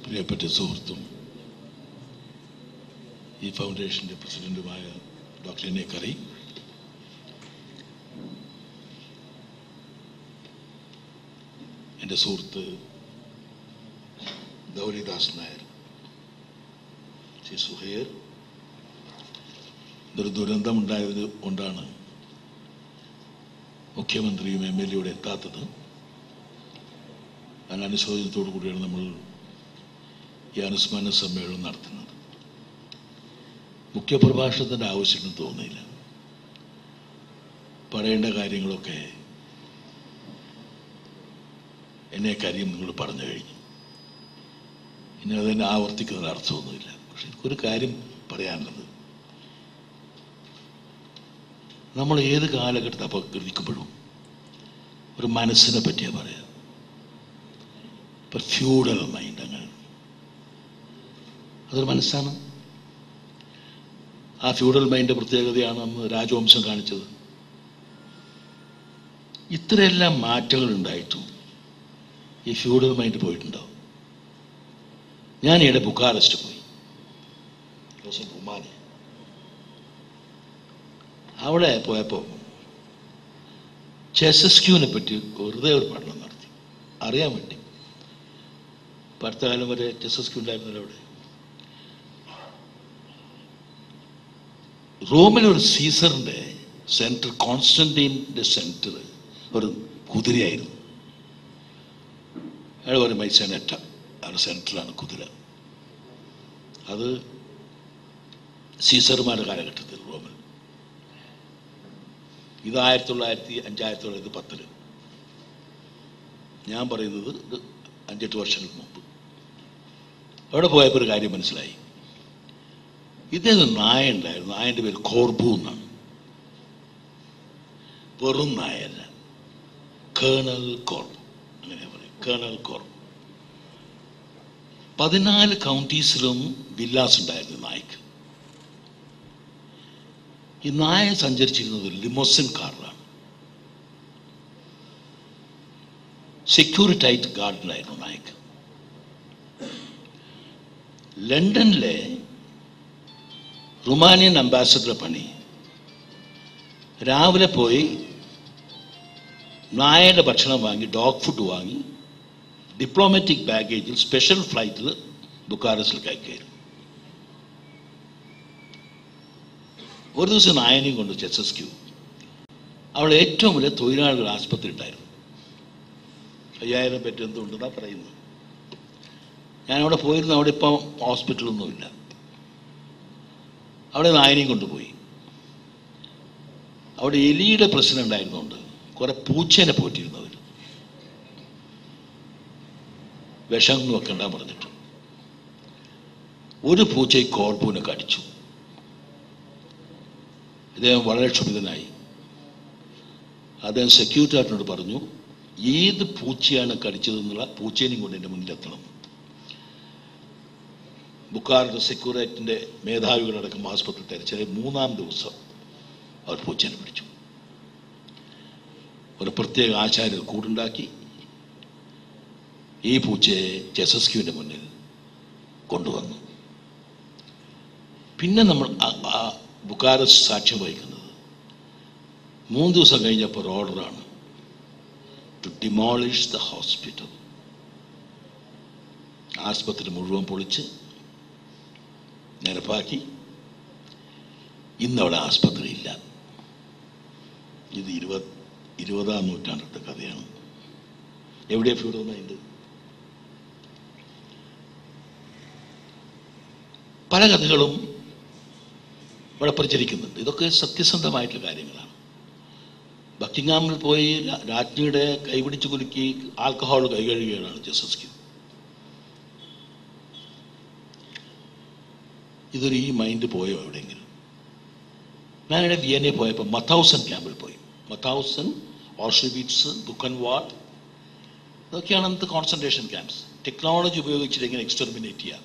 പ്രിയപ്പെട്ട സുഹൃത്തും ഈ ഫൗണ്ടേഷൻ്റെ പ്രസിഡന്റുമായ ഡോക്ടർ എന്നെ കറി എൻ്റെ സുഹൃത്ത് ഗൗരിദാസ് നായർ ശ്രീ സുഹേർ ഇതൊരു ദുരന്തമുണ്ടായത് കൊണ്ടാണ് മുഖ്യമന്ത്രിയും എം എൽ എയുടെ എത്താത്തത് അതിന് അനുശോചനത്തോടു കൂടിയാണ് നമ്മൾ ഈ അനുസ്മരണ സമ്മേളനം നടത്തുന്നത് മുഖ്യപ്രഭാഷണത്തിൻ്റെ ആവശ്യമെന്ന് തോന്നിയില്ല പറയേണ്ട കാര്യങ്ങളൊക്കെ എന്നെ കാര്യം നിങ്ങൾ പറഞ്ഞു കഴിഞ്ഞു ഇനി അതിനെ ആവർത്തിക്കുന്നതിന് അർത്ഥമൊന്നുമില്ല പക്ഷെ എനിക്കൊരു കാര്യം പറയാനുള്ളത് നമ്മൾ ഏത് കാലഘട്ടത്തെ അപഗ്രഥിക്കുമ്പോഴും ഒരു മനസ്സിനെ പറ്റിയാ പറയാം ഇപ്പൊ ഫ്യൂഡൽ മൈൻഡ് അങ്ങനെ അതൊരു മനസ്സാണ് ആ ഫ്യൂഡൽ മൈൻഡിന്റെ പ്രത്യേകതയാണ് അന്ന് രാജവംശം കാണിച്ചത് ഇത്രയെല്ലാം മാറ്റങ്ങൾ ഉണ്ടായിട്ടും ഈ ഫ്യൂഡൽ മൈൻഡ് പോയിട്ടുണ്ടാവും ഞാൻ ഇവിടെ ബുക്കാറസ്റ്റ് പോയി ജോസഫ് ഉമാനി അവിടെ പോയപ്പോൾ ചെസസ്ക്യൂവിനെ പറ്റി വെറുതെ ഒരു പഠനം നടത്തി അറിയാൻ വേണ്ടി ഇപ്പം അടുത്ത കാലം വരെ ചെസസ്ക്യൂ ഉണ്ടായിരുന്നല്ലോ അവിടെ റോമിൽ ഒരു സീസറിന്റെ സെന്റർ കോൺസ്റ്റന്റീൻ്റെ സെന്റർ ഒരു കുതിരയായിരുന്നു അയാൾ ഒരു മൈസനറ്റ അവിടെ സെന്ററിലാണ് കുതിര അത് സീസർമാരുടെ കാലഘട്ടത്തിൽ റോമിൽ ഇത് ആയിരത്തി തൊള്ളായിരത്തി അഞ്ചായിരത്തി തൊള്ളായിരത്തി പത്തില് ഞാൻ പറയുന്നത് ഇത് അഞ്ചെട്ട് വർഷങ്ങൾക്ക് മുമ്പ് അവിടെ പോയപ്പോൾ ഒരു കാര്യം മനസ്സിലായി ഇദ്ദേഹം നായ ഉണ്ടായിരുന്നു നായന്റെ പേര് കോർബു എന്നാണ് വെറും നായല്ല കേണൽ കോർബ് അങ്ങനെ പറയും കേണൽ കോർബ് പതിനാല് കൗണ്ടീസിലും വില്ലാസ് ഉണ്ടായിരുന്നു നായ്ക്ക് ഈ നായ സഞ്ചരിച്ചിരുന്നത് ലിമോസിൻ കാറിലാണ് സെക്യൂരിറ്റി ആയിട്ട് ഗാർഡിലായിരുന്നു നായ്ക്ക് ലണ്ടനിലെ റുമാനിയൻ അംബാസഡർ പണി രാവിലെ പോയി നായയുടെ ഭക്ഷണം വാങ്ങി ഡോഗ് ഫുഡ് വാങ്ങി ഡിപ്ലോമാറ്റിക് ബാഗേജിൽ സ്പെഷ്യൽ ഫ്ലൈറ്റിൽ ബുക്കാറസ്റ്റിലേക്ക് അയക്കുകയായിരുന്നു ഒരു ദിവസം നായനെയും കൊണ്ട് ചെസസ്ക്യൂ അവിടെ ഏറ്റവും വലിയ തൊഴിലാളികൾ ആസ്പത്രി ഉണ്ടായിരുന്നു അയ്യായിരം പേറ്റ് എന്തുകൊണ്ടെന്നാ പറയുന്നത് ഞാൻ അവിടെ പോയിരുന്നു അവിടെ ഇപ്പം ഹോസ്പിറ്റലൊന്നുമില്ല അവിടെ നായനെയും കൊണ്ടുപോയി അവിടെ എലിയുടെ പ്രശ്നം ഉണ്ടായിരുന്നുകൊണ്ട് കുറെ പൂച്ചേനെ പോറ്റിരുന്നവർ വിഷം വെക്കണ്ട പറഞ്ഞിട്ട് ഒരു പൂച്ച ഈ കോർപ്പൂനെ കടിച്ചു ഇദ്ദേഹം വളരെ ക്ഷുഭിതനായി അദ്ദേഹം സെക്യൂരിറ്റി ആർട്ടിനോട് പറഞ്ഞു ഏത് പൂച്ചയാണ് കടിച്ചതെന്നുള്ള പൂച്ചേനെയും കൊണ്ട് എൻ്റെ മുന്നിലെത്തണം ബുക്കാറിന്റെ സെക്യൂരിറ്റിന്റെ മേധാവികളടക്കം ആസ്പത്രി തെരച്ചിൽ മൂന്നാം ദിവസം അവർ പൂച്ചേനെ പിടിച്ചു ഒരു പ്രത്യേക ആചാര്യർ കൂടുണ്ടാക്കി ഈ പൂച്ചയെ ചെസസ്ക്യൂവിന്റെ മുന്നിൽ കൊണ്ടുവന്നു പിന്നെ നമ്മൾ ആ- ആ ബുക്കാറസ് സാക്ഷ്യം വഹിക്കുന്നത് മൂന്ന് ദിവസം കഴിഞ്ഞപ്പോൾ ഒരു ഓർഡറാണ് ടു ഡിമോളിഷ് ദ ഹോസ്പിറ്റൽ ആസ്പത്രി മുഴുവൻ പൊളിച്ച് നിരപ്പാക്കി ഇന്നവിടെ ആസ്പത്രി ഇല്ല ഇത് ഇരുപത് ഇരുപതാം നൂറ്റാണ്ടത്തെ കഥയാണ് എവിടെയാ ഫ്യൂഡൽ മൈൻഡ് പല കഥകളും ഇവിടെ പ്രചരിക്കുന്നുണ്ട് ഇതൊക്കെ സത്യസന്ധമായിട്ടുള്ള കാര്യങ്ങളാണ് ബക്കിംഗാമിൽ പോയി രാ- രാജ്ഞിയുടെ കൈപിടിച്ച് കുലുക്കി ആൽക്കഹോൾ കൈകഴുകുകയാണ് ജസസ്ക്യൂ ഇതൊരു ഈ മൈൻഡ് പോയോ എവിടെയെങ്കിലും ഞാനിവിടെ വിയന്നെ പോയപ്പോൾ മത്തൗസൻ ക്യാമ്പിൽ പോയി മത്തൗസൻ ഓർഷവിറ്റ്സ് ബുക്കൻവാട്ട് ഇതൊക്കെയാണ് അന്നത്തെ കോൺസെൻട്രേഷൻ ക്യാമ്പ്സ് ടെക്നോളജി ഉപയോഗിച്ചിട്ട് എങ്ങനെ എക്സ്റ്റർമിനേറ്റ് ചെയ്യാം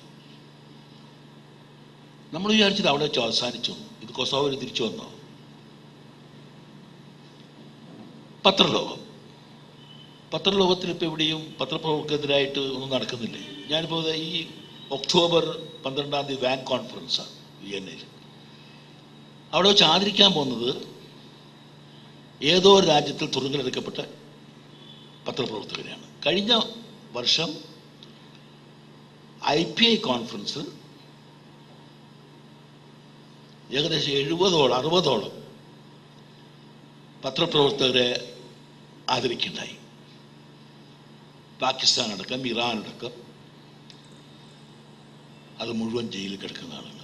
നമ്മൾ വിചാരിച്ചത് അവിടെ വെച്ച് അവസാനിച്ചു ഇത് കൊസോവയിൽ തിരിച്ചു വന്നോ പത്രലോകം പത്രലോകത്തിൽ ഇപ്പോൾ എവിടെയും പത്രപ്രവർത്തകർക്കെതിരായിട്ട് ഒന്നും നടക്കുന്നില്ലേ ഞാനിപ്പോൾ ദേ ഈ ഒക്ടോബർ പന്ത്രണ്ടാം തീയതി വാൻ കോൺഫറൻസാണ് വിയന്നയിൽ അവിടെ വെച്ച് ആദരിക്കാൻ പോകുന്നത് ഏതോ ഒരു രാജ്യത്തിൽ തുറങ്കിലെടുക്കപ്പെട്ട പത്രപ്രവർത്തകരെയാണ് കഴിഞ്ഞ വർഷം ഐ പി ഐ കോൺഫറൻസിൽ ഏകദേശം എഴുപതോളം അറുപതോളം പത്രപ്രവർത്തകരെ ആദരിക്കുണ്ടായി പാകിസ്ഥാൻ അടക്കം ഇറാൻ അടക്കം അത് മുഴുവൻ ജയിലിൽ കിടക്കുന്ന ആളുകൾ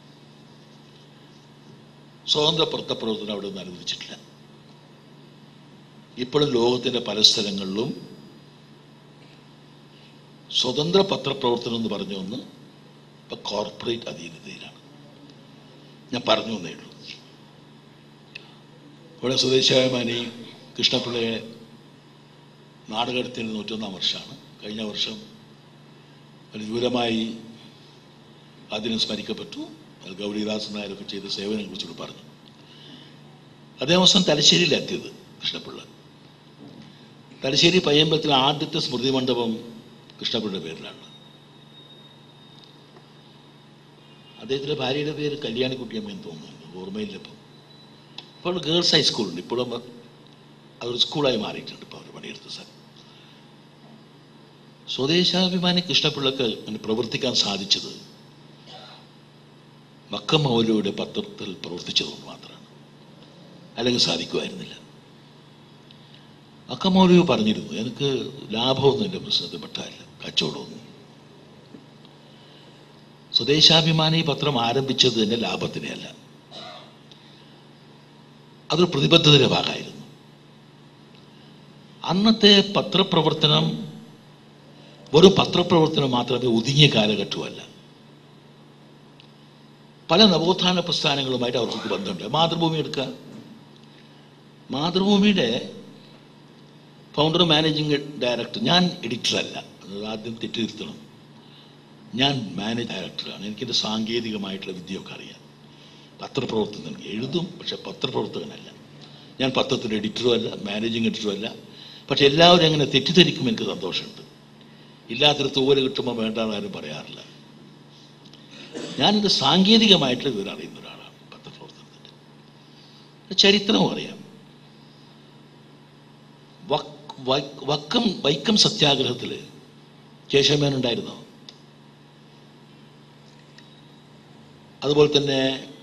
സ്വതന്ത്ര പത്രപ്രവർത്തനം അവിടെ നിന്ന് അനുവദിച്ചിട്ടില്ല ഇപ്പോഴും ലോകത്തിന്റെ പല സ്ഥലങ്ങളിലും സ്വതന്ത്ര പത്രപ്രവർത്തനം എന്ന് പറഞ്ഞ ഒന്ന് ഇപ്പൊ കോർപ്പറേറ്റ് അധീനതയിലാണ് ഞാൻ പറഞ്ഞു എന്നേ ഉള്ളൂ ഇവിടെ സ്വദേശാഭിമാനി കൃഷ്ണപിള്ളയെ നാടകത്തിന് നൂറ്റൊന്നാം വർഷമാണ് കഴിഞ്ഞ വർഷം ഒരു വിപുലമായി അതിന് സ്മരിക്കപ്പെട്ടു അത് ഗൗരിദാസ് നായരൊക്കെ ചെയ്ത സേവനങ്ങളെ കുറിച്ചുകൂടി പറഞ്ഞു അതേ ദിവസം തലശ്ശേരിയിലെത്തിയത് കൃഷ്ണപിള്ള തലശ്ശേരി പയ്യമ്പലത്തിലെ ആദ്യത്തെ സ്മൃതി മണ്ഡപം കൃഷ്ണപിള്ളയുടെ പേരിലാണ് അദ്ദേഹത്തിൻ്റെ ഭാര്യയുടെ പേര് കല്യാണിക്കുട്ടിയമ്മയെന്ന് തോന്നുന്നു ഓർമ്മയില്ലപ്പം ഇപ്പോൾ ഗേൾസ് ഹൈസ്കൂളുണ്ട് ഇപ്പോഴും അതൊരു സ്കൂളായി മാറിയിട്ടുണ്ട് ഇപ്പോൾ അവർ പണിയെടുത്ത സ്ഥലം സ്വദേശാഭിമാനി കൃഷ്ണപിള്ളക്ക് അങ്ങനെ പ്രവർത്തിക്കാൻ സാധിച്ചത് മക്ക മൗലയുടെ പത്രത്തിൽ പ്രവർത്തിച്ചതുകൊണ്ട് മാത്രമാണ് അല്ലെങ്കിൽ സാധിക്കുമായിരുന്നില്ല മക്ക മൗലവി പറഞ്ഞിരുന്നു എനിക്ക് ലാഭമൊന്നും എൻ്റെ പ്രശ്നത്തിൽ പെട്ടാല്ല കച്ചവടമൊന്നും സ്വദേശാഭിമാനി പത്രം ആരംഭിച്ചത് തന്നെ ലാഭത്തിനെയല്ല അതൊരു പ്രതിബദ്ധതയുടെ ഭാഗമായിരുന്നു അന്നത്തെ പത്രപ്രവർത്തനം വെറും പത്രപ്രവർത്തനം മാത്രമേ ഒതുങ്ങിയ കാലഘട്ടമല്ല പല നവോത്ഥാന പ്രസ്ഥാനങ്ങളുമായിട്ട് അവർക്ക് ബന്ധമുണ്ട് മാതൃഭൂമി എടുക്കുക മാതൃഭൂമിയുടെ ഫൗണ്ടർ മാനേജിംഗ് ഡയറക്ടർ ഞാൻ എഡിറ്ററല്ല അത് ആദ്യം തെറ്റിതിരുത്തണം ഞാൻ മാനേജ് ഡയറക്ടറാണ് എനിക്കെൻ്റെ സാങ്കേതികമായിട്ടുള്ള വിദ്യയൊക്കെ അറിയാം പത്രപ്രവർത്തകൻ എഴുതും പക്ഷെ പത്രപ്രവർത്തകനല്ല ഞാൻ പത്രത്തിൻ്റെ എഡിറ്ററും അല്ല മാനേജിങ് എഡിറ്ററും അല്ല പക്ഷെ എല്ലാവരും അങ്ങനെ തെറ്റിദ്ധരിക്കും എനിക്ക് സന്തോഷമുണ്ട് ഇല്ലാത്തൊരു തൂവല് കിട്ടുമ്പോൾ വേണ്ടാന്ന് ആരും പറയാറില്ല ഞാനിത് സാങ്കേതികമായിട്ടുള്ള വിവരം അറിയുന്ന ഒരാളാണ് പത്രപ്രവർത്തനത്തിൻ്റെ ചരിത്രവും അറിയാം വക്- വൈ- വക്കം വൈക്കം സത്യാഗ്രഹത്തിൽ കേശവമേനൻ ഉണ്ടായിരുന്നോ അതുപോലെ തന്നെ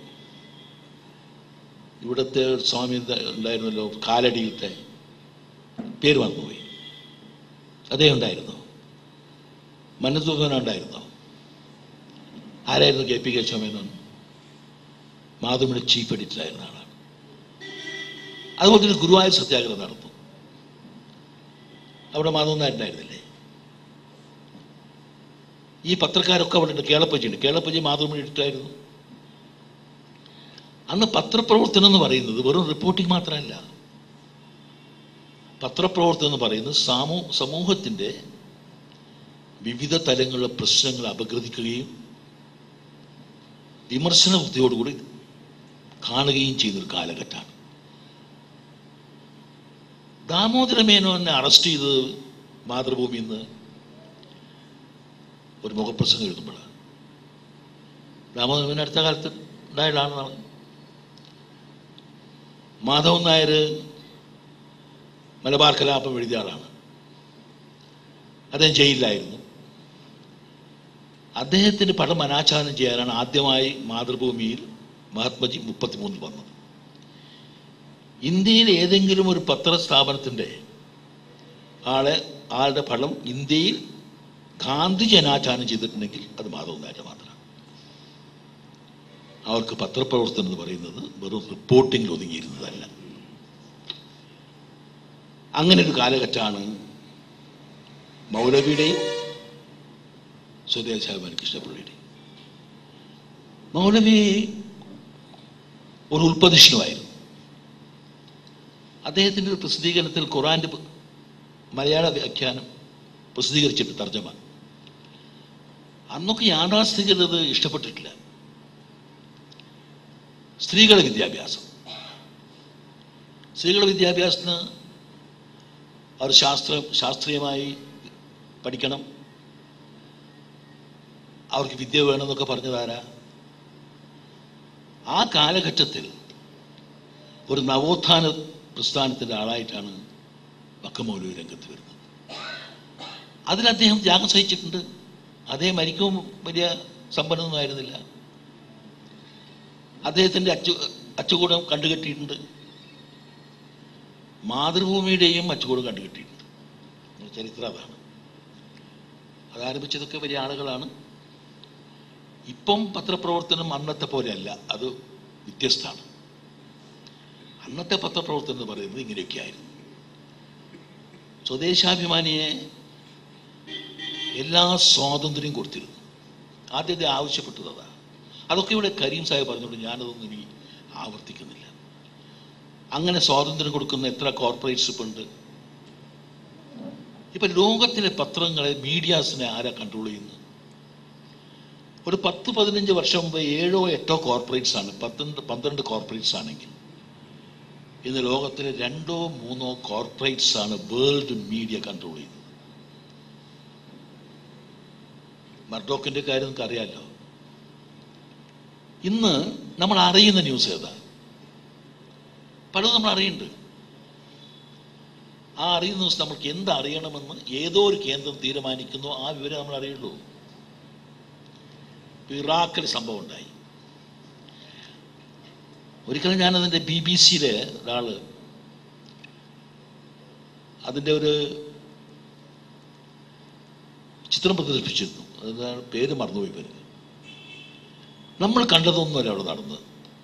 ഇവിടുത്തെ ഒരു സ്വാമി ഉണ്ടാ- ഉണ്ടായിരുന്നല്ലോ കാലടിയിലത്തെ പേര് മറന്നുപോയി അദ്ദേഹം ഉണ്ടായിരുന്നോ മനസ്സുഖന ഉണ്ടായിരുന്നോ ആരായിരുന്നു കെ പി കേശവമേനോൻ മാധുമിയുടെ ചീഫ് എഡിറ്റർ ആയിരുന്ന ആളാണ് അതുപോലെ തന്നെ ഗുരുവായൂർ സത്യാഗ്രഹം നടന്നു അവിടെ മാധവൻ നായർ ഉണ്ടായിരുന്നില്ലേ ഈ പത്രക്കാരൊക്കെ അവിടെ ഉണ്ട് കേളപ്പജിയുണ്ട് കേളപ്പജി മാതൃഭൂമി എഡിറ്ററായിരുന്നു അന്ന് പത്രപ്രവർത്തനം എന്ന് പറയുന്നത് വെറും റിപ്പോർട്ടിംഗ് മാത്രമല്ല പത്രപ്രവർത്തനം എന്ന് പറയുന്നത് സാമൂ സമൂഹത്തിൻ്റെ വിവിധ തലങ്ങളിലെ പ്രശ്നങ്ങൾ അപഗ്രഥിക്കുകയും വിമർശന ബുദ്ധിയോടുകൂടി കാണുകയും ചെയ്യുന്നൊരു കാലഘട്ടമാണ് ദാമോദര മേനോനെ അറസ്റ്റ് ചെയ്തത് മാതൃഭൂമിയിൽ നിന്ന് ഒരു മുഖപ്രസംഗം എഴുതുമ്പോഴാണ് ദാമോദരൻ മേനോൻ അടുത്ത കാലത്ത് ഉണ്ടായതാണെന്നാണ് മാധവൻ നായർ മലബാർ കലാപം എഴുതിയ ആളാണ് അദ്ദേഹം ജയിലിലായിരുന്നു അദ്ദേഹത്തിന് പടം അനാച്ഛാദനം ചെയ്യാനാണ് ആദ്യമായി മാതൃഭൂമിയിൽ മഹാത്മജി മുപ്പത്തിമൂന്നിൽ വന്നത് ഇന്ത്യയിൽ ഏതെങ്കിലും ഒരു പത്രസ്ഥാപനത്തിൻ്റെ ആളെ ആളുടെ ഫലം ഇന്ത്യയിൽ ഗാന്ധിജി അനാച്ഛാദനം ചെയ്തിട്ടുണ്ടെങ്കിൽ അത് മാധവൻ നായരുടെ മാത്രമാണ് അവർക്ക് പത്രപ്രവർത്തനം എന്ന് പറയുന്നത് വെറും റിപ്പോർട്ടിങ്ങിൽ ഒതുങ്ങിയിരുന്നതല്ല അങ്ങനെ ഒരു കാലഘട്ടമാണ് മൗലവിയുടെയും സ്വദേശാഭിമാനി കൃഷ്ണപിള്ളയുടെയും മൗലവി ഒരു ഉൽപ്പതിഷ്ണുവായിരുന്നു അദ്ദേഹത്തിൻ്റെ ഒരു പ്രസിദ്ധീകരണത്തിൽ ഖുറാൻ്റെ പ- മലയാള വ്യാഖ്യാനം പ്രസിദ്ധീകരിച്ചിട്ട് തർജ്ജമ അന്നൊക്കെ യാഥാസ്ഥികർ അത് ഇഷ്ടപ്പെട്ടിട്ടില്ല സ്ത്രീകളുടെ വിദ്യാഭ്യാസം സ്ത്രീകളുടെ വിദ്യാഭ്യാസത്തിന് അവർ ശാസ്ത്ര ശാസ്ത്രീയമായി പഠിക്കണം അവർക്ക് വിദ്യ വേണമെന്നൊക്കെ പറഞ്ഞതാരാ ആ കാലഘട്ടത്തിൽ ഒരു നവോത്ഥാന പ്രസ്ഥാനത്തിൻ്റെ ആളായിട്ടാണ് വക്കമൗലവി രംഗത്ത് വരുന്നത് അതിൽ അദ്ദേഹം ത്യാഗം സഹിച്ചിട്ടുണ്ട് അദ്ദേഹം മരിക്കും വലിയ സമ്പന്നൊന്നും ആയിരുന്നില്ല അദ്ദേഹത്തിൻ്റെ അച്ചു അച്ചുകൂടം കണ്ടുകെട്ടിയിട്ടുണ്ട് മാതൃഭൂമിയുടെയും അച്ചുകൂടം കണ്ടുകെട്ടിയിട്ടുണ്ട് ചരിത്രം അതാണ് അതാരംഭിച്ചതൊക്കെ വലിയ ആളുകളാണ് ഇപ്പം പത്രപ്രവർത്തനം അന്നത്തെ പോലെയല്ല അത് വ്യത്യസ്തമാണ് അന്നത്തെ പത്രപ്രവർത്തനം എന്ന് പറയുന്നത് ഇങ്ങനെയൊക്കെയായിരുന്നു സ്വദേശാഭിമാനിയെ എല്ലാ സ്വാതന്ത്ര്യം കൊടുത്തിരുന്നു ആദ്യത്തെ ആവശ്യപ്പെട്ടത് അതാ അതൊക്കെ ഇവിടെ കരീം സാഹിബ് പറഞ്ഞുകൊണ്ട് ഞാനതൊന്നും ഇനി ആവർത്തിക്കുന്നില്ല അങ്ങനെ സ്വാതന്ത്ര്യം കൊടുക്കുന്ന എത്ര കോർപ്പറേറ്റ്സ് ഇപ്പം ഉണ്ട് ഇപ്പൊ ലോകത്തിലെ പത്രങ്ങളെ മീഡിയാസിനെ ആരാ കൺട്രോൾ ചെയ്യുന്നത് ഒരു പത്ത് പതിനഞ്ച് വർഷം മുമ്പ് ഏഴോ എട്ടോ കോർപ്പറേറ്റ്സ് ആണ് പന്ത്രണ്ട് പന്ത്രണ്ട് കോർപ്പറേറ്റ്സ് ആണെങ്കിൽ ഇന്ന് ലോകത്തിലെ രണ്ടോ മൂന്നോ കോർപ്പറേറ്റ്സ് ആണ് വേൾഡ് മീഡിയ കൺട്രോൾ ചെയ്യുന്നത് മർഡോക്കിന്റെ കാര്യം നമുക്ക് അറിയാലോ ഇന്ന് നമ്മൾ അറിയുന്ന ന്യൂസ് ഏതാ പലതും നമ്മൾ അറിയുന്നുണ്ട് ആ അറിയുന്ന ന്യൂസ് നമ്മൾക്ക് എന്ത് അറിയണമെന്ന് ഏതോ ഒരു കേന്ദ്രം തീരുമാനിക്കുന്നു ആ വിവരം നമ്മൾ അറിയുള്ളൂ ഇറാഖിൽ സംഭവം ഉണ്ടായി ഒരിക്കലും ഞാനതിൻ്റെ ബി ബി സിയിലെ ഒരാള് അതിൻ്റെ ഒരു ചിത്രം പ്രദർശിപ്പിച്ചിരുന്നു അതിൻ്റെ പേര് മറന്നുപോയി പേര് നമ്മൾ കണ്ടതൊന്നുമല്ല അവിടെ നടന്നത്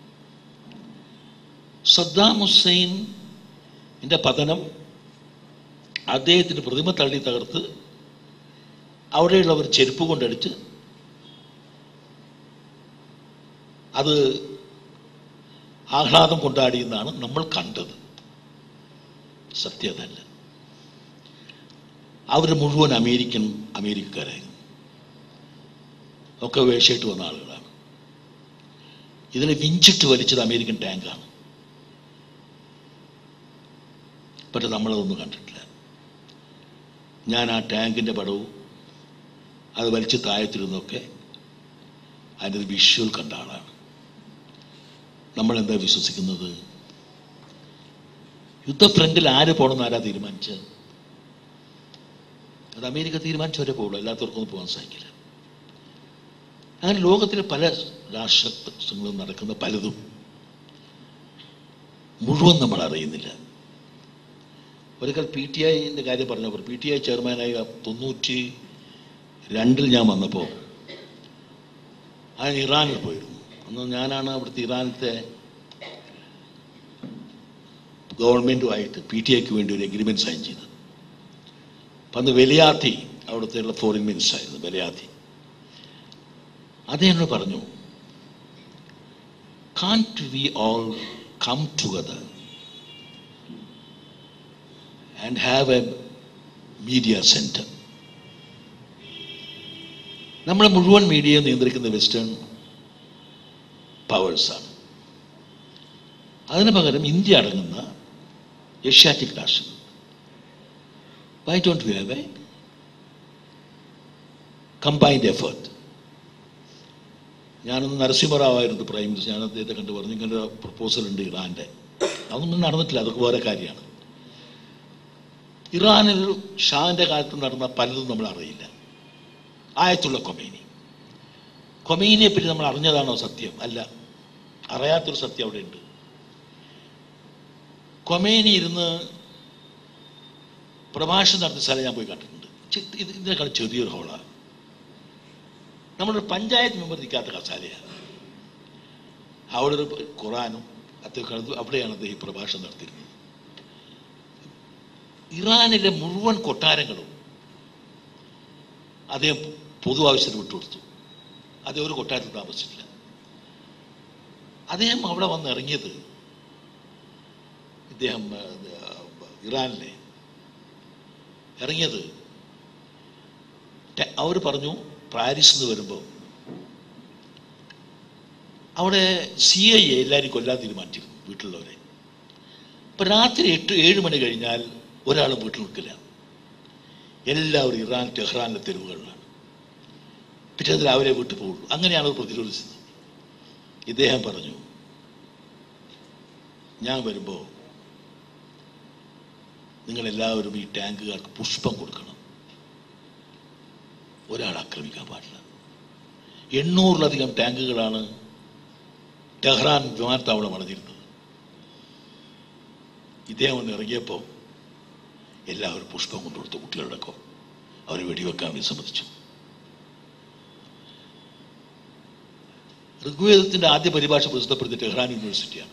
സദ്ദാം ഹുസൈൻ്റെ പതനം അദ്ദേഹത്തിൻ്റെ പ്രതിമ തള്ളി തകർത്ത് അവിടെയുള്ളവർ ചെരുപ്പ് കൊണ്ടടിച്ച് അത് ആഹ്ലാദം കൊണ്ടാടിയെന്നാണ് നമ്മൾ കണ്ടത് സത്യതല്ല അവർ മുഴുവൻ അമേരിക്കൻ അമേരിക്കക്കാരായിരുന്നു ഒക്കെ വേഷയിട്ട് വന്ന ആളുകളാണ് ഇതിനെ വിഞ്ചിട്ട് വലിച്ചത് അമേരിക്കൻ ടാങ്കാണ് പക്ഷെ നമ്മളതൊന്നും കണ്ടിട്ടില്ല ഞാൻ ആ ടാങ്കിൻ്റെ പടവും അത് വലിച്ച് താഴത്തിരുന്നൊക്കെ അതിൻ്റെ വിഷ്വൽ കണ്ട ആളാണ് നമ്മൾ എന്താ വിശ്വസിക്കുന്നത് യുദ്ധഫ്രണ്ടിൽ ആര് പോകണമെന്ന് ആരാ തീരുമാനിച്ചത് അത് അമേരിക്ക തീരുമാനിച്ചവരെ പോകുള്ളൂ എല്ലാത്തവർക്കൊന്നും പോകാൻ സാധിക്കില്ല അങ്ങനെ ലോകത്തിലെ പല രാഷ്ട്രങ്ങളും നടക്കുന്ന പലതും മുഴുവൻ നമ്മൾ അറിയുന്നില്ല ഒരിക്കൽ പി ടി ഐൻ്റെ കാര്യം പറഞ്ഞപ്പോൾ പി ടി ഐ ചെയർമാനായി തൊണ്ണൂറ്റി രണ്ടിൽ ഞാൻ വന്നപ്പോൾ ഞാൻ ഇറാനിൽ പോയിരുന്നു അന്ന് ഞാനാണ് അവിടുത്തെ ഇറാനത്തെ ഗവൺമെൻറ്റുമായിട്ട് പി ടി ഐക്ക് വേണ്ടി ഒരു എഗ്രിമെൻറ്റ് സൈൻ ചെയ്തത് അപ്പം അന്ന് വെലിയാത്തി അവിടുത്തെ ഫോറിൻ മിനിസ്റ്റർ ആയിരുന്നു വെലിയാത്തി അദ്ദേഹം എന്നോട് പറഞ്ഞു can't we all come together and have a media centre നമ്മളെ മുഴുവൻ മീഡിയയെ നിയന്ത്രിക്കുന്ന വെസ്റ്റേൺ പവേഴ്സാണ് അതിന് പകരം ഇന്ത്യ അടങ്ങുന്ന ഏഷ്യാറ്റിക് രാഷ്ട്രങ്ങൾ why don't we have a combined effort ഞാനൊന്ന് നരസിംഹറാവായിരുന്നു പ്രൈം മിനിസ്റ്റർ ഞാൻ അദ്ദേഹത്തെ കണ്ട് പറഞ്ഞു ഇങ്ങനെ ഒരു പ്രപ്പോസൽ ഉണ്ട് ഇറാൻ്റെ അതൊന്നും നടന്നിട്ടില്ല അതൊക്കെ വേറെ കാര്യമാണ് ഇറാനിൽ ഷാന്റെ കാലത്ത് നടന്ന പലതും നമ്മൾ അറിയില്ല ആയത്തുള്ള കൊമേനി കൊമേനിയെ പറ്റി നമ്മൾ അറിഞ്ഞതാണോ സത്യം അല്ല അറിയാത്തൊരു സത്യം അവിടെ ഉണ്ട് കൊമേനി ഇരുന്ന് പ്രഭാഷണം നടത്തിയ സ്ഥലം ഞാൻ പോയി കണ്ടിട്ടുണ്ട് ചെ- ഇത് ഇതിനേക്കാൾ ചെറിയൊരു ഹോളാണ് നമ്മുടെ പഞ്ചായത്ത് മെമ്പർ നിൽക്കാത്ത കസാലയാണ് അവിടെ ഒരു ഖുറാനും അതൊക്കെ അവിടെയാണ് അദ്ദേഹം ഈ പ്രഭാഷണം നടത്തിയിരുന്നത് ഇറാനിലെ മുഴുവൻ കൊട്ടാരങ്ങളും അദ്ദേഹം പൊതു ആവശ്യത്തിന് വിട്ടുകൊടുത്തു അദ്ദേഹം ഒരു കൊട്ടാരത്തിൽ താമസിച്ചിട്ടില്ല അദ്ദേഹം അവിടെ വന്ന് ഇറങ്ങിയത് ഇദ്ദേഹം ഇറാനിലെ ഇറങ്ങിയത് അവർ പറഞ്ഞു പാരീസിൽ നിന്ന് വരുമ്പോൾ അവിടെ സി ഐ എ എല്ലാവരും കൊല്ലാൻ തീരുമാനിച്ചിരുന്നു വീട്ടിലുള്ളവരെ അപ്പൊ രാത്രി എട്ട് ഏഴ് മണി കഴിഞ്ഞാൽ ഒരാളും വീട്ടിൽ നിൽക്കില്ല എല്ലാവരും ഇറാൻ ടെഹ്റാനിലെ തെരുവുകളിലാണ് പിറ്റേന്ന് രാവിലെ വീട്ടിൽ പോകുള്ളൂ അങ്ങനെയാണ് അവർ പ്രതിരോധിച്ചത് ഇദ്ദേഹം പറഞ്ഞു ഞാൻ വരുമ്പോൾ നിങ്ങളെല്ലാവരും ഈ ടാങ്കുകാർക്ക് പുഷ്പം കൊടുക്കണം ഒരാൾ ആക്രമിക്കാൻ പാടില്ല എണ്ണൂറിലധികം ടാങ്കുകളാണ് ടെഹ്റാൻ വിമാനത്താവളം അടഞ്ഞിരുന്നത് ഇദ്ദേഹം ഒന്ന് ഇറങ്ങിയപ്പോൾ എല്ലാവരും പുഷ്പം കൊണ്ടുകൊടുത്തു കുട്ടികളടക്കം അവർ വെടിവെക്കാൻ വിസമ്മതിച്ചു ഋഗ്വേദത്തിന്റെ ആദ്യ പരിഭാഷ പ്രസിദ്ധപ്പെടുത്തിയ ടെഹ്റാൻ യൂണിവേഴ്സിറ്റിയാണ്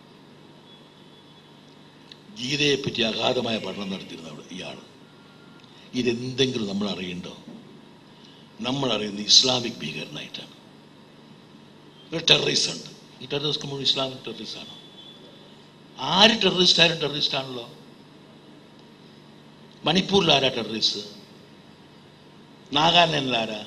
ഗീതയെ പറ്റി അഗാധമായ പഠനം നടത്തിയിരുന്ന അവിടെ ഇയാൾ ഇതെന്തെങ്കിലും നമ്മൾ അറിയണ്ടോ നമ്മൾ അറിയുന്ന ഇസ്ലാമിക് ഭീകരനായിട്ടാണ് ഒരു ടെററിസ്റ്റ് ഉണ്ട് ഈ ടെററിസ്റ്റ് മുഴുവൻ ഇസ്ലാമിക് ടെററിസ്റ്റ് ആണ് ആര് ടെററിസ്റ്റ് ആയാലും ടെററിസ്റ്റ് ആണല്ലോ മണിപ്പൂരിൽ ആരാ ടെററിസ്റ്റ് നാഗാലാൻഡിൽ ആരാ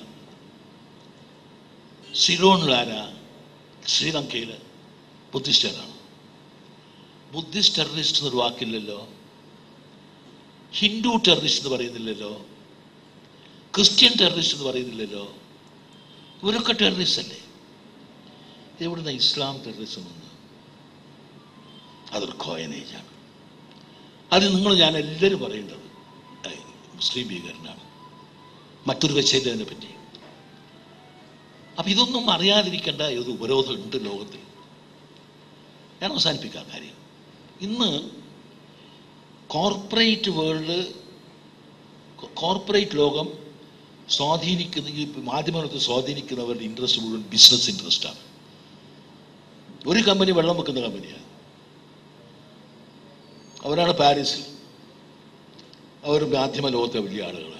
സിലോണിൽ ആരാ ശ്രീലങ്കയിൽ ബുദ്ധിസ്റ്റുകാരാണ് ബുദ്ധിസ്റ്റ് ടെററിസ്റ്റ് എന്നൊരു വാക്കില്ലല്ലോ ഹിന്ദു ടെററിസ്റ്റ് എന്ന് പറയുന്നില്ലല്ലോ ക്രിസ്ത്യൻ ടെററിസ്റ്റ് എന്ന് പറയുന്നില്ലല്ലോ ഇവരൊക്കെ ടെററിസ്റ്റ് അല്ലേ എവിടുന്ന ഇസ്ലാം ടെററിസം എന്ന് അതൊരു കോയനേജാണ് അത് നിങ്ങൾ ഞാൻ എല്ലാവരും പറയേണ്ടത് ഏയ്, മുസ്ലിം ഭീകരനാണ് മറ്റൊരു വെച്ചതിനെ പറ്റി അപ്പൊ ഇതൊന്നും അറിയാതിരിക്കേണ്ട ഒരു ഉപരോധം ഉണ്ട് ലോകത്തിൽ ഞാൻ അവസാനിപ്പിക്കാം കാര്യം ഇന്ന് കോർപ്പറേറ്റ് വേൾഡ് കോർപ്പറേറ്റ് ലോകം സ്വാധീനിക്കുന്ന ഈ മാധ്യമങ്ങളൊക്കെ സ്വാധീനിക്കുന്നവരുടെ ഇൻട്രസ്റ്റ് മുഴുവൻ ബിസിനസ് ഇൻട്രസ്റ്റാണ് ഒരു കമ്പനി വെള്ളം വെക്കുന്ന കമ്പനിയാണ് അവരാണ് പാരീസിൽ അവർ മാധ്യമ ലോകത്തെ വലിയ ആളുകളാണ്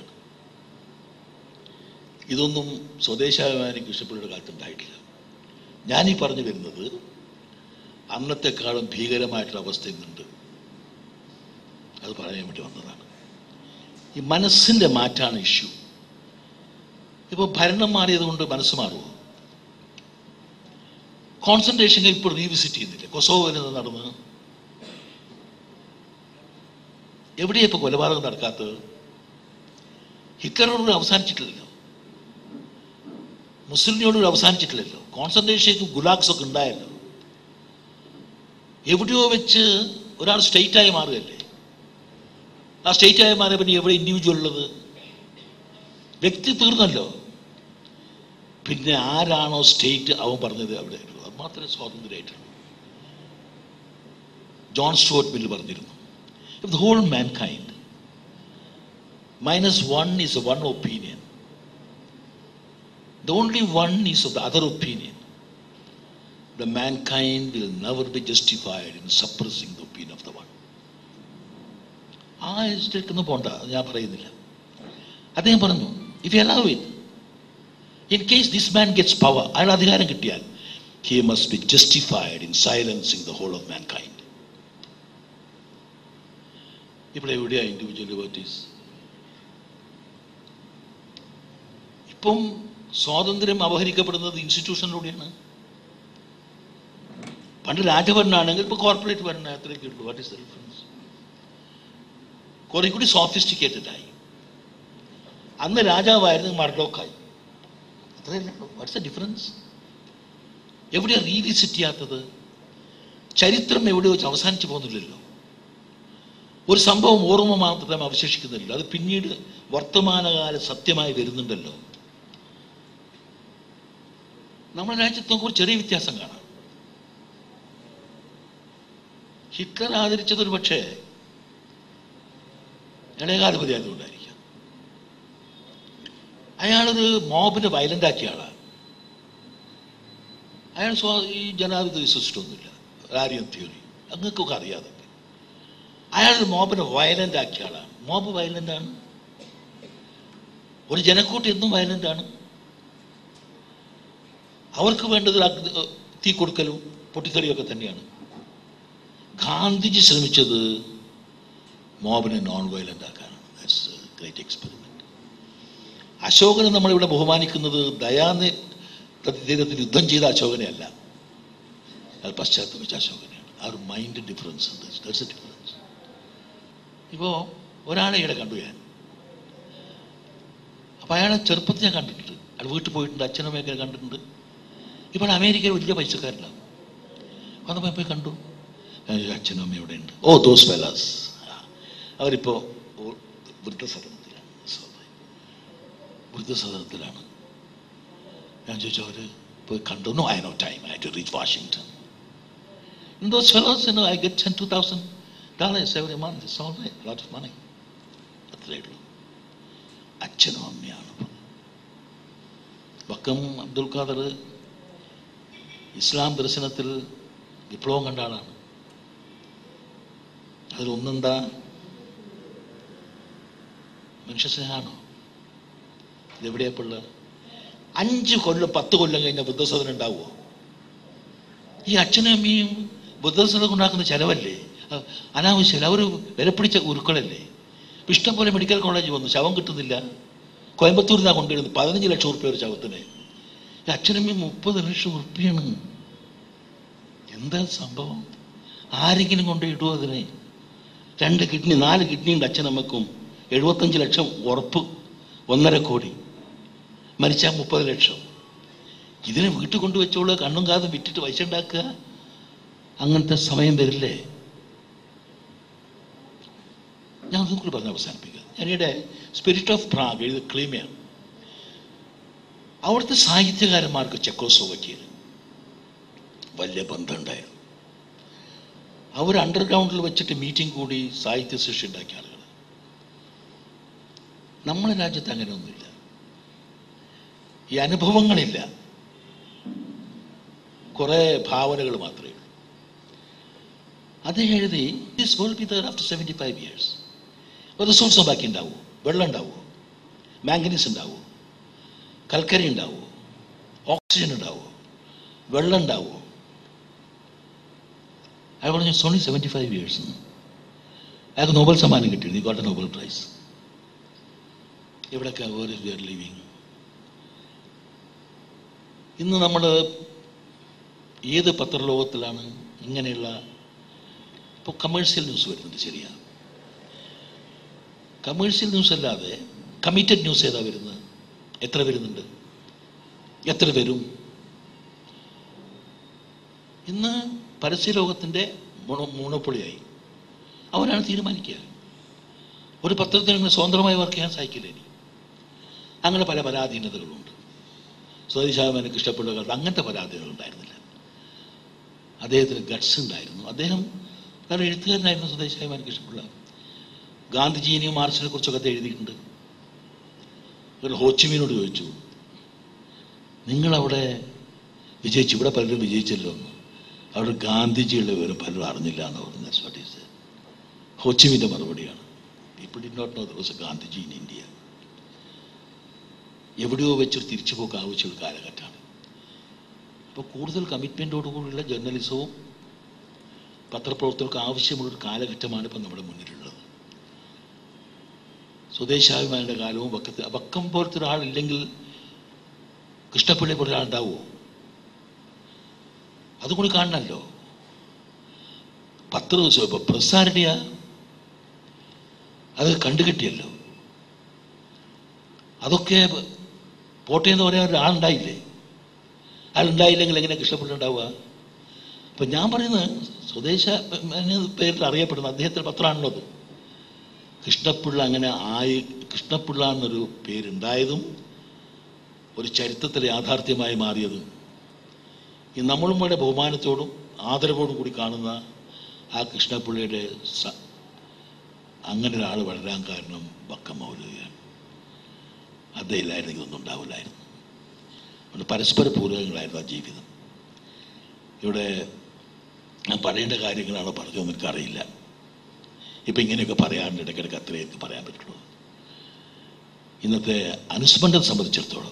ഇതൊന്നും സ്വദേശാഭിമാനിക്ക് ഇഷ്ടപ്പെടുന്ന കാലത്ത് ഉണ്ടായിട്ടില്ല ഞാനീ പറഞ്ഞു വരുന്നത് അന്നത്തെക്കാളും ഭീകരമായിട്ടുള്ള അവസ്ഥ ഇന്നുണ്ട് അത് പറയാൻ വേണ്ടി വന്നതാണ് ഈ മനസ്സിന്റെ മാറ്റാണ് ഇഷ്യൂ ഇപ്പൊ ഭരണം മാറിയത് കൊണ്ട് മനസ്സ് മാറുമോ കോൺസെൻട്രേഷൻ ഇപ്പോൾ റീവിസിറ്റ് ചെയ്യുന്നില്ല കൊസോവോയിൽ നിന്ന് നടന്ന് എവിടെയാ ഇപ്പൊ കൊലപാതകം നടക്കാത്തത് ഹിറ്റ്ലറോട് അവസാനിച്ചിട്ടില്ലല്ലോ മുസ്ലിമിനോട് അവസാനിച്ചിട്ടില്ലല്ലോ കോൺസെൻട്രേഷൻ ഗുലാഗ്സ് ഒക്കെ ഉണ്ടായല്ലോ എവിടെയോ വെച്ച് ഒരാൾ സ്റ്റേറ്റായി മാറുകയല്ലേ ആ സ്റ്റേറ്റായി മാറിയ പിന്നെ എവിടെ ഇൻഡിവിജ്വൽ ഉള്ളത് വ്യക്തി തീർന്നല്ലോ പിന്നെ ആരാണോ സ്റ്റേറ്റ് അവൻ പറഞ്ഞത് അവിടെ അത് മാത്രമേ സ്വാതന്ത്ര്യമായിട്ടുള്ളൂ ജോൺ സ്റ്റോർട്ട് മില്ല് പറഞ്ഞിരുന്നു If the whole mankind minus one is one opinion, the only one is of the other opinion, the mankind will never be justified in suppressing the opinion of the one. ആ സ്റ്റേക്കൊന്നും പോണ്ട അത് ഞാൻ പറയുന്നില്ല അദ്ദേഹം പറഞ്ഞു if you allow it in case this man gets power അയാൾ അധികാരം കിട്ടിയാൽ he must be justified in silencing the whole of mankind ഇവിടെ എവിടെയാ ഇൻഡിവിജ്വൽ ലിബർട്ടീസ് ഇപ്പം സ്വാതന്ത്ര്യം അപഹരിക്കപ്പെടുന്നത് ഇൻസ്റ്റിറ്റ്യൂഷനിലൂടെയാണ് പണ്ട് രാജഭരണമാണെങ്കിൽ ഇപ്പൊ കോർപ്പറേറ്റ് ഭരണം അത്രയൊക്കെ ഉള്ളൂ വാട്ട് ഇസ് ദ ഡിഫറൻസ് കുറെ കൂടി സോഫിസ്റ്റിക്കേറ്റഡ് ആയി അന്ന് രാജാവായിരുന്നു മർഡോക്കായി അത്രയല്ലേ വാട്ട്സ് ദ ഡിഫറൻസ് എവിടെയാ റീവിസിറ്റ് ചെയ്യാത്തത് ചരിത്രം എവിടെ വെച്ച് അവസാനിച്ചു പോകുന്നില്ലല്ലോ ഒരു സംഭവം ഓർമ്മ മാത്രം അവശേഷിക്കുന്നില്ല അത് പിന്നീട് വർത്തമാനകാല സത്യമായി വരുന്നുണ്ടല്ലോ നമ്മുടെ രാജ്യത്ത് നമുക്ക് ഒരു ചെറിയ വ്യത്യാസം കാണാം ഹിറ്റ്ലർ ആദരിച്ചത് ഒരു പക്ഷേ ഇളയകാലപതി ആയതുകൊണ്ടായിരിക്കാം അയാളൊരു മോബിനെ വയലന്റ് ആക്കിയ ആളാണ് അയാൾ സ്വാ ഈ ജനാധിപത്യ വിശ്വസിച്ചിട്ടൊന്നുമില്ല ആര്യൻ തിയറി അങ്ങൾക്കൊക്കെ അറിയാതെ അയാൾ മോബിനെ വയലന്റ് ആക്കിയ ആളാണ് മോബ് വയലന്റ് ആണ് ഒരു ജനക്കൂട്ടം എന്നും വയലന്റ് ആണ് അവർക്ക് വേണ്ടത് അഗ്നി- ഏഹ് തീ കൊടുക്കലും പൊട്ടിത്തെറിയൊക്കെ തന്നെയാണ് ഗാന്ധിജി ശ്രമിച്ചത് മോബിനെ നോൺ വയലന്റ് ആക്കാനാണ് ദാറ്റ്സ് ഗ്രേറ്റ് എക്സ്പെരിമെന്റ് അശോകനെ നമ്മളിവിടെ ബഹുമാനിക്കുന്നത് ദയാനെ തീരത്തിൽ യുദ്ധം ചെയ്ത അശോകനെ അല്ല അത് പശ്ചാത്തപിച്ച അശോകനെയാണ് ആ ഒരു മൈൻഡ് ഡിഫറൻസ് ഉണ്ട് ദാറ്റ്സ് എ ഡിഫറൻസ് ഇപ്പോൾ ഒരാളെ ഇവിടെ കണ്ടു ഞാൻ അപ്പോൾ അയാളെ ചെറുപ്പത്തിൽ ഞാൻ കണ്ടിട്ടുണ്ട് അയാൾ വീട്ടിൽ പോയിട്ടുണ്ട് അച്ഛനമ്മയൊക്കെ കണ്ടിട്ടുണ്ട് ഇപ്പോൾ അമേരിക്കയിൽ വലിയ പൈസക്കാരനാണ് വന്നപ്പോൾ പോയി കണ്ടു ഞാൻ ചോദിച്ചു, അച്ഛനും അമ്മയും ഇവിടെ ഉണ്ട് ഓ ദോസ് ഫെലാസ് അവരിപ്പോൾ വൃദ്ധസദനത്തിലാണ് sorry. വൃദ്ധസദനത്തിലാണ് ഞാൻ ചോദിച്ചു അവർ പോയി കണ്ടു no I know time I to reach Washington In those fellows, you know, I get ten, two thousand dollars every month. It's all right, a lot of money. അത്രേ ഉള്ളൂ അച്ഛനും അമ്മയാണ് വക്കം അബ്ദുൽ ഖാദർ ഇസ്ലാം ദർശനത്തിൽ വിപ്ലവം കണ്ട ആളാണ് അതിലൊന്നെന്താ മനുഷ്യസ്നേഹമാണോ ഇതെവിടെയപ്പുള്ള അഞ്ച് കൊല്ലം പത്ത് കൊല്ലം കഴിഞ്ഞ വൃദ്ധസദനം ഉണ്ടാവുമോ ഈ അച്ഛനും അമ്മയും വൃദ്ധസദനം ഉണ്ടാക്കുന്ന ചെലവല്ലേ അഹ് അനാവശ്യമല്ല അവർ വിലപ്പിടിച്ച ഉരുക്കളല്ലേ ഇപ്പം ഇഷ്ടം പോലെ മെഡിക്കൽ കോളേജ് വന്നു ശവം കിട്ടുന്നില്ല കോയമ്പത്തൂരിൽ നിന്നാണ് കൊണ്ടുവരുന്നത് പതിനഞ്ച് ലക്ഷം ഉറുപ്പ്യ ഒരു ശവത്തിന് ഈ അച്ഛനമ്മയും മുപ്പത് ലക്ഷം ഉറുപ്പ്യാണ് എന്താ സംഭവം ആരെങ്കിലും കൊണ്ട് ഇടുമോ അതിനെ രണ്ട് കിഡ്നി നാല് കിഡ്നി ഉണ്ട് അച്ഛനമ്മക്കും എഴുപത്തഞ്ച് ലക്ഷം ഉറപ്പ് ഒന്നര കോടി മരിച്ചാൽ മുപ്പത് ലക്ഷം ഇതിനെ വീട്ടിൽ കൊണ്ടുവച്ചോളൂ കണ്ണും കാതും വിറ്റിട്ട് പൈസ ഉണ്ടാക്കുക അങ്ങനത്തെ സമയം വരില്ലേ ഞാൻ ഒന്നും കൂടി പറഞ്ഞ് അവസാനിപ്പിക്കുക ഞാനിവിടെ സ്പിരിറ്റ് ഓഫ് പ്രാഗ് എഴുതി ക്ലീമയാണ് അവിടുത്തെ സാഹിത്യകാരന്മാർക്ക് ചെക്കോസ്ലോവക്കിയിൽ വലിയ ബന്ധമുണ്ടായിരുന്നു അവർ അണ്ടർഗ്രൗണ്ടിൽ വെച്ചിട്ട് മീറ്റിംഗ് കൂടി സാഹിത്യ സൃഷ്ടി ഉണ്ടാക്കിയ ആളുകൾ നമ്മളെ രാജ്യത്ത് അങ്ങനെയൊന്നുമില്ല ഈ അനുഭവങ്ങളില്ല കുറേ ഭാവനകൾ മാത്രമേ ഉള്ളൂ അത് എഴുതി this will be there after seventy five years resource ബാക്കി ഉണ്ടാവുമോ വെള്ളം ഉണ്ടാവുമോ മാംഗനീസ് ഉണ്ടാവുമോ കൽക്കരി ഉണ്ടാവുമോ ഓക്സിജൻ ഉണ്ടാവുമോ വെള്ളം ഉണ്ടാവുമോ അയാൾ പറഞ്ഞു സോണി സെവൻറ്റി ഫൈവ് ഇയേഴ്സ് അയാൾക്ക് നോബൽ സമ്മാനം കിട്ടിയിരുന്നു ഗോട്ട് എ നോബൽ പ്രൈസ് ഇവിടെയൊക്കെ വേർ ഇസ് വിയർ ലിവിങ് ഇന്ന് നമ്മൾ ഏത് പത്രലോകത്തിലാണ് ഇങ്ങനെയുള്ള ഇപ്പോൾ കമേഴ്സ്യൽ ന്യൂസ് വരുന്നുണ്ട് ശരിയാ കമേഴ്സ്യൽ ന്യൂസ് അല്ലാതെ കമ്മിറ്റഡ് ന്യൂസ് ഏതാ വരുന്നത് എത്ര വരുന്നുണ്ട് എത്ര വരും ഇന്ന് പരസ്യലോകത്തിൻ്റെ മോണോപ്പൊളിയായി അവരാണ് തീരുമാനിക്കുക ഒരു പത്രത്തിന് ഇങ്ങനെ സ്വതന്ത്രമായി വർക്ക് ചെയ്യാൻ സാധിക്കില്ല ഇനി അങ്ങനെ പല പരാധീനതകളുണ്ട് സ്വദേശാഭിമാനം എനിക്ക് ഇഷ്ടപ്പെടുന്ന കാലത്ത് അങ്ങനത്തെ പരാതികൾ ഉണ്ടായിരുന്നില്ല അദ്ദേഹത്തിന് ഗട്സ് ഉണ്ടായിരുന്നു അദ്ദേഹം കാരണം എഴുത്തുകാരനായിരുന്നു സ്വദേശാഭിമാനം ഇഷ്ടപ്പെടുക ഗാന്ധിജീനെയും മാർക്സിനെ കുറിച്ചൊക്കെ അദ്ദേഹം എഴുതിയിട്ടുണ്ട് ഒരു ഹോച്ചിമീനോട് ചോദിച്ചു നിങ്ങളവിടെ വിജയിച്ചു ഇവിടെ പലരും വിജയിച്ചല്ലോ എന്ന് അവിടെ ഗാന്ധിജിയുടെ വിവരം പലരും അറിഞ്ഞില്ല എന്ന് പറഞ്ഞ വാട്ട് ഈസ് ഹോച്ചിമിൻ്റെ മറുപടിയാണ് people did not know there was a Gandhiji in India എവിടെയോ വെച്ചൊരു തിരിച്ചുപോക്ക് ആവശ്യമുള്ള കാലഘട്ടമാണ് അപ്പോൾ കൂടുതൽ കമ്മിറ്റ്മെൻറ്റോടുകൂടിയുള്ള ജേർണലിസവും പത്രപ്രവർത്തകർക്ക് ആവശ്യമുള്ളൊരു കാലഘട്ടമാണ് ഇപ്പം നമ്മുടെ മുന്നിലുള്ളത് സ്വദേശാഭിമാനിയുടെ കാലവും വക്കത്ത് വക്കം പോലത്തെ ഒരാളില്ലെങ്കിൽ കൃഷ്ണപ്പിള്ളി പോലെ ഒരാളുണ്ടാവുമോ അതും കൂടി കാണണമല്ലോ പത്ര ദിവസം ഇപ്പൊ പ്രസാരടിയ അത് കണ്ടുകിട്ടിയല്ലോ അതൊക്കെ പോട്ടെ എന്ന് പറയാൻ ഒരാളുണ്ടായില്ലേ ആളുണ്ടായില്ലെങ്കിൽ എങ്ങനെ കൃഷ്ണപിള്ള ഉണ്ടാവുക അപ്പൊ ഞാൻ പറയുന്നത് സ്വദേശ പേരിൽ അറിയപ്പെടുന്ന അദ്ദേഹത്തിന്റെ പത്രമാണല്ലോ അത് കൃഷ്ണപിള്ള അങ്ങനെ ആയി കൃഷ്ണപിള്ള എന്നൊരു പേരുണ്ടായതും ഒരു ചരിത്രത്തിലെ യാഥാർത്ഥ്യമായി മാറിയതും ഈ നമ്മളും വളരെ ബഹുമാനത്തോടും ആദരവോടും കൂടി കാണുന്ന ആ കൃഷ്ണപിള്ളയുടെ സ അങ്ങനെ ഒരാൾ വളരാൻ കാരണം വക്കം മൗലവിയാണ് അദ്ദേഹം ഇല്ലായിരുന്നെങ്കിൽ ഒന്നും ഉണ്ടാവില്ലായിരുന്നു അതുകൊണ്ട് പരസ്പര പൂരകങ്ങളായിരുന്നു ആ ജീവിതം ഇവിടെ ഞാൻ പറയേണ്ട കാര്യങ്ങളാണോ പറഞ്ഞതെന്ന് എനിക്കറിയില്ല ഇപ്പം ഇങ്ങനെയൊക്കെ പറയാറുണ്ട് ഇടയ്ക്കിടയ്ക്ക് അത്രയേ എനിക്ക് പറയാൻ പറ്റുള്ളൂ ഇന്നത്തെ അനുസ്മരണത്തെ സംബന്ധിച്ചിടത്തോളം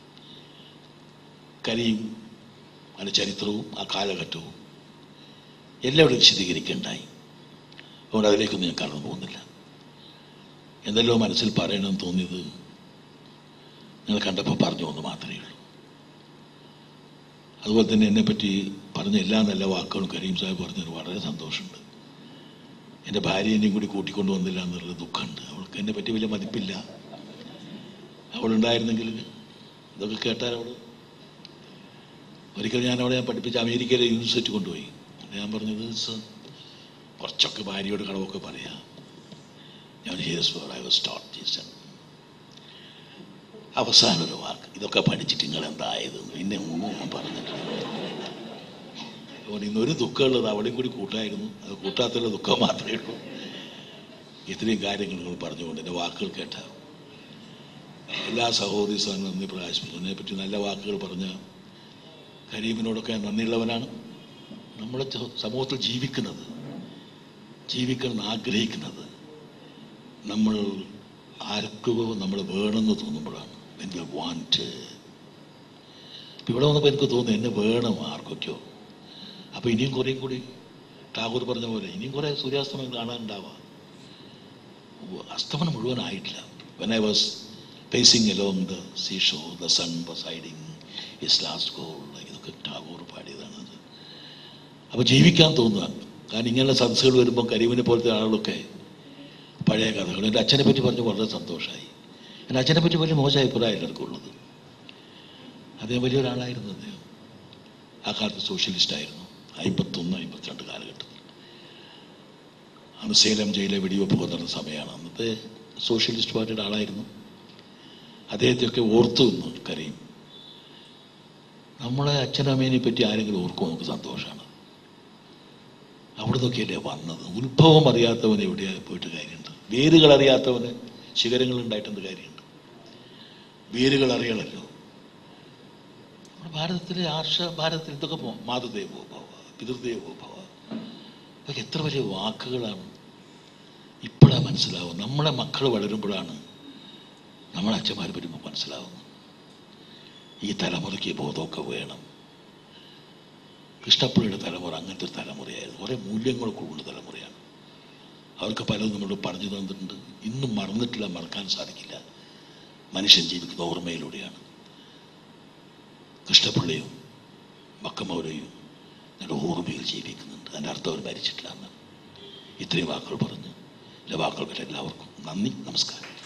കലിയും അതിൻ്റെ ചരിത്രവും ആ കാലഘട്ടവും എല്ലാവരും വിശദീകരിക്കേണ്ടായി അതുകൊണ്ട് അതിലേക്കൊന്നും ഞാൻ കടന്നു പോകുന്നില്ല എന്തെല്ലോ മനസ്സിൽ പറയണമെന്ന് തോന്നിയത് നിങ്ങൾ കണ്ടപ്പോൾ പറഞ്ഞു എന്ന് മാത്രമേ ഉള്ളൂ അതുപോലെ തന്നെ എന്നെപ്പറ്റി പറഞ്ഞ എല്ലാ നല്ല വാക്കുകളും കരീം സാഹിബ് പറഞ്ഞതിന് വളരെ സന്തോഷമുണ്ട് എൻ്റെ ഭാര്യേനെയും കൂടി കൂട്ടിക്കൊണ്ട് വന്നില്ല എന്നുള്ള ദുഃഖമുണ്ട് അവൾക്ക് എന്നെ പറ്റി വലിയ മതിപ്പില്ല അവളുണ്ടായിരുന്നെങ്കിൽ ഇതൊക്കെ കേട്ടാൽ അവൾ ഒരിക്കൽ ഞാൻ അവളെ ഞാൻ പഠിപ്പിച്ച അമേരിക്കയിലെ യൂണിവേഴ്സിറ്റി കൊണ്ടുപോയി ഞാൻ പറഞ്ഞത് "സർ, കുറച്ചൊക്കെ ഭാര്യയോട് കളവൊക്കെ പറയാം ഞാൻ here's for I was taught ജീസൺ അവസാന ഒരു വാക്ക് ഇതൊക്കെ പഠിച്ചിട്ട് നിങ്ങൾ എന്തായത് പിന്നെ ഒന്നും ഞാൻ പറഞ്ഞിട്ടില്ല അതുകൊണ്ട് ഇന്നൊരു ദുഃഖമുള്ളത് അവളെയും കൂടി കൂട്ടായിരുന്നു അത് കൂട്ടാത്തുള്ള ദുഃഖം മാത്രമേ ഉള്ളൂ ഇത്രയും കാര്യങ്ങൾ നിങ്ങൾ പറഞ്ഞുകൊണ്ട് എൻ്റെ വാക്കുകൾ കേട്ട എല്ലാ സഹോദരി സാറിനും നന്ദി പ്രകാശിപ്പിച്ചു എന്നെ പറ്റി നല്ല വാക്കുകൾ പറഞ്ഞ കരീമിനോടൊക്കെ ഞാൻ നന്ദിയുള്ളവനാണ് നമ്മുടെ ച- സമൂഹത്തിൽ ജീവിക്കുന്നത് ജീവിക്കണം ആഗ്രഹിക്കുന്നത് നമ്മൾ ആർക്കോ നമ്മൾ വേണമെന്ന് തോന്നുമ്പോഴാണ് എനിക്ക് വാണ്ട് ഇവിടെ വന്നപ്പോൾ എനിക്ക് തോന്നുന്നു എന്നെ വേണം ആർക്കൊക്കെയോ അപ്പോൾ ഇനിയും കുറേ കൂടി ടാഗോർ പറഞ്ഞ പോലെ ഇനിയും കുറേ സൂര്യാസ്തമയം കാണാനുണ്ടാവാം ഉവ്വ് അസ്തമനം മുഴുവനായിട്ടില്ല when I was pacing along the sea shore the sun was hiding is last goal ഇതൊക്കെ ടാഗോർ പാടിയതാണ് അത് അപ്പോൾ ജീവിക്കാൻ തോന്നുക കാരണം ഇങ്ങനെയുള്ള സദസ്സുകൾ വരുമ്പോൾ കരീമിനെ പോലത്തെ ആളുകളൊക്കെ പഴയ കഥകൾ എൻ്റെ അച്ഛനെ പറ്റി പറഞ്ഞ് വളരെ സന്തോഷമായി എൻ്റെ അച്ഛനെ പറ്റി വലിയ മോശം അഭിപ്രായം എല്ലാവർക്കും ഉള്ളത് അദ്ദേഹം വലിയൊരാളായിരുന്നു അദ്ദേഹം ആ കാലത്ത് സോഷ്യലിസ്റ്റ് ആയിരുന്നു അമ്പത്തൊന്ന് അമ്പത്തിരണ്ട് കാലഘട്ടത്തിൽ അന്ന് സേലം ജയിലെ വെടിവെപ്പ് നടന്ന സമയമാണ് അന്നത്തെ സോഷ്യലിസ്റ്റ് പാർട്ടിയുടെ ആളായിരുന്നു അദ്ദേഹത്തെയൊക്കെ ഓർത്തു നിന്ന് കരയും നമ്മളെ അച്ഛനമ്മേനെ പറ്റി ആരെങ്കിലും ഓർക്കുമ്പോൾ നമുക്ക് സന്തോഷമാണ് അവിടെ നിന്നൊക്കെയല്ലേ വന്നത് ഉത്ഭവം അറിയാത്തവന് എവിടെയാ പോയിട്ട് കാര്യമുണ്ട് വേരുകൾ അറിയാത്തവന് ശിഖരങ്ങൾ ഉണ്ടായിട്ടെന്ത് കാര്യമുണ്ട് വേരുകൾ അറിയണമല്ലോ നമ്മുടെ ഭാരതത്തിലെ ആർഷ ഭാരതത്തിൽ ഇതൊക്കെ പോ- മാതൃദേവോ ഭവ പിതൃദേവോ ഭവ ഇതൊക്കെ എത്ര വലിയ വാക്കുകളാണ് ഇപ്പോഴാണ് മനസ്സിലാവും നമ്മളെ മക്കൾ വളരുമ്പോഴാണ് നമ്മളെ അച്ഛന്മാരെ പറ്റുമ്പോൾ മനസ്സിലാവുന്നത് ഈ തലമുറയ്ക്ക് ഈ ബോധമൊക്കെ വേണം കൃഷ്ണപ്പള്ളിയുടെ തലമുറ അങ്ങനത്തെ ഒരു തലമുറയായിരുന്നു കുറേ മൂല്യങ്ങളൊക്കെ ഉള്ള തലമുറയാണ് അവർക്ക് പലതും നമ്മളോട് പറഞ്ഞു തന്നിട്ടുണ്ട് ഇന്നും മറന്നിട്ടില്ല മറക്കാൻ സാധിക്കില്ല മനുഷ്യൻ ജീവിക്കുന്ന ഓർമ്മയിലൂടെയാണ് കൃഷ്ണപിള്ളയും മക്കമൗരയും ഞങ്ങളുടെ ഓർമ്മയിൽ ജീവിക്കുന്നുണ്ട് അതിൻ്റെ അർത്ഥം അവർ മരിച്ചിട്ടില്ല എന്നാണ് ഇത്രയും വാക്കുകൾ പറഞ്ഞു എൻ്റെ വാക്കുകൾ കേട്ട എല്ലാവർക്കും നന്ദി നമസ്കാരം